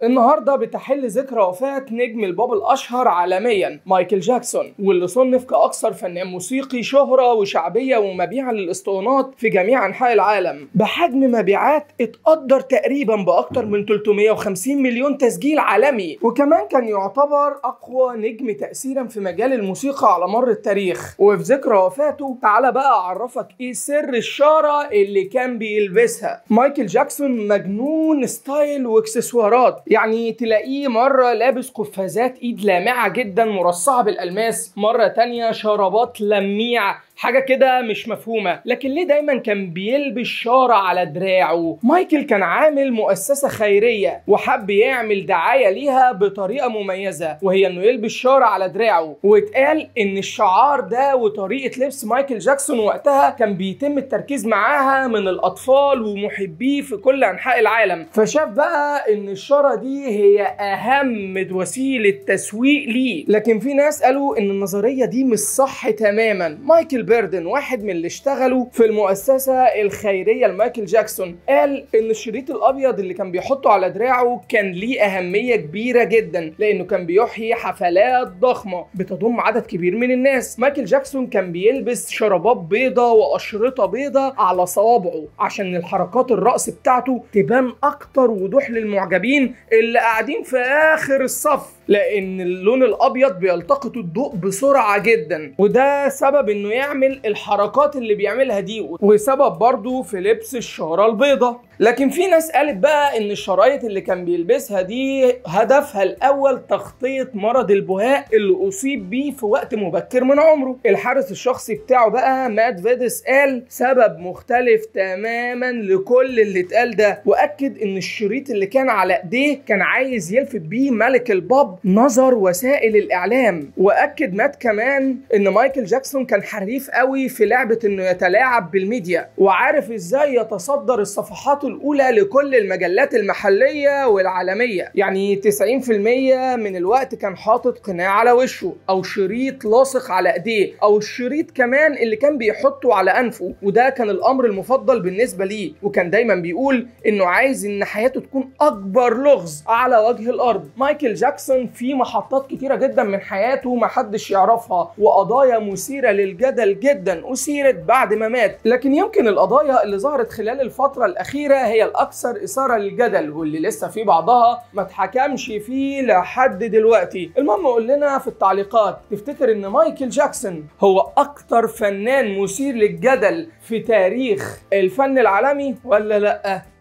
النهارده بتحل ذكرى وفاة نجم البوب الأشهر عالميا مايكل جاكسون واللي صنف كأكثر فنان موسيقي شهرة وشعبية ومبيعا للأسطوانات في جميع أنحاء العالم بحجم مبيعات اتقدر تقريبا بأكثر من 350 مليون تسجيل عالمي وكمان كان يعتبر أقوى نجم تأثيرا في مجال الموسيقى على مر التاريخ وفي ذكرى وفاته تعالى بقى أعرفك إيه سر الشارة اللي كان بيلبسها مايكل جاكسون مجنون ستايل واكسسوارات يعني تلاقيه مرة لابس قفازات ايد لامعة جدا مرصعة بالألماس مرة تانية شرابات لميع حاجة كده مش مفهومة لكن ليه دايما كان بيلبس شارة على دراعه مايكل كان عامل مؤسسة خيرية وحب يعمل دعاية ليها بطريقة مميزة وهي انه يلبس شارة على دراعه واتقال ان الشعار ده وطريقة لبس مايكل جاكسون وقتها كان بيتم التركيز معاها من الاطفال ومحبيه في كل انحاء العالم فشاف بقى ان الشارة دي هي اهم وسيلة تسويق ليه لكن في ناس قالوا ان النظرية دي مش صح تماما مايكل بيردن واحد من اللي اشتغلوا في المؤسسة الخيرية لمايكل جاكسون قال ان الشريط الابيض اللي كان بيحطه على دراعه كان ليه اهمية كبيرة جدا لانه كان بيحيي حفلات ضخمة بتضم عدد كبير من الناس مايكل جاكسون كان بيلبس شرابات بيضة واشرطة بيضة على صوابعه عشان الحركات الرقص بتاعته تبان اكتر وضوح للمعجبين اللي قاعدين في اخر الصف لان اللون الابيض بيلتقط الضوء بسرعه جدا وده سبب انه يعمل الحركات اللي بيعملها دي وسبب برضه في لبس الشاره البيضاء لكن في ناس قالت بقى ان الشرايط اللي كان بيلبسها دي هدفها الاول تخطيط مرض البهاء اللي اصيب بيه في وقت مبكر من عمره الحارس الشخصي بتاعه بقى مات فيدس قال سبب مختلف تماما لكل اللي اتقال ده واكد ان الشريط اللي كان على ايديه كان عايز يلفت بيه ملك الباب نظر وسائل الاعلام واكد مات كمان ان مايكل جاكسون كان حريف قوي في لعبه انه يتلاعب بالميديا وعارف ازاي يتصدر الصفحات الاولى لكل المجلات المحليه والعالميه يعني 90% من الوقت كان حاطط قناع على وشه او شريط لاصق على ايديه او الشريط كمان اللي كان بيحطه على انفه وده كان الامر المفضل بالنسبه ليه وكان دايما بيقول انه عايز ان حياته تكون اكبر لغز على وجه الارض مايكل جاكسون في محطات كتيره جدا من حياته محدش يعرفها وقضايا مثيره للجدل جدا اثيرت بعد ما مات لكن يمكن القضايا اللي ظهرت خلال الفتره الاخيره هي الاكثر اثاره للجدل واللي لسه في بعضها ما اتحكمش فيه لحد دلوقتي المهم قول لنا في التعليقات تفتكر ان مايكل جاكسون هو اكتر فنان مثير للجدل في تاريخ الفن العالمي ولا لا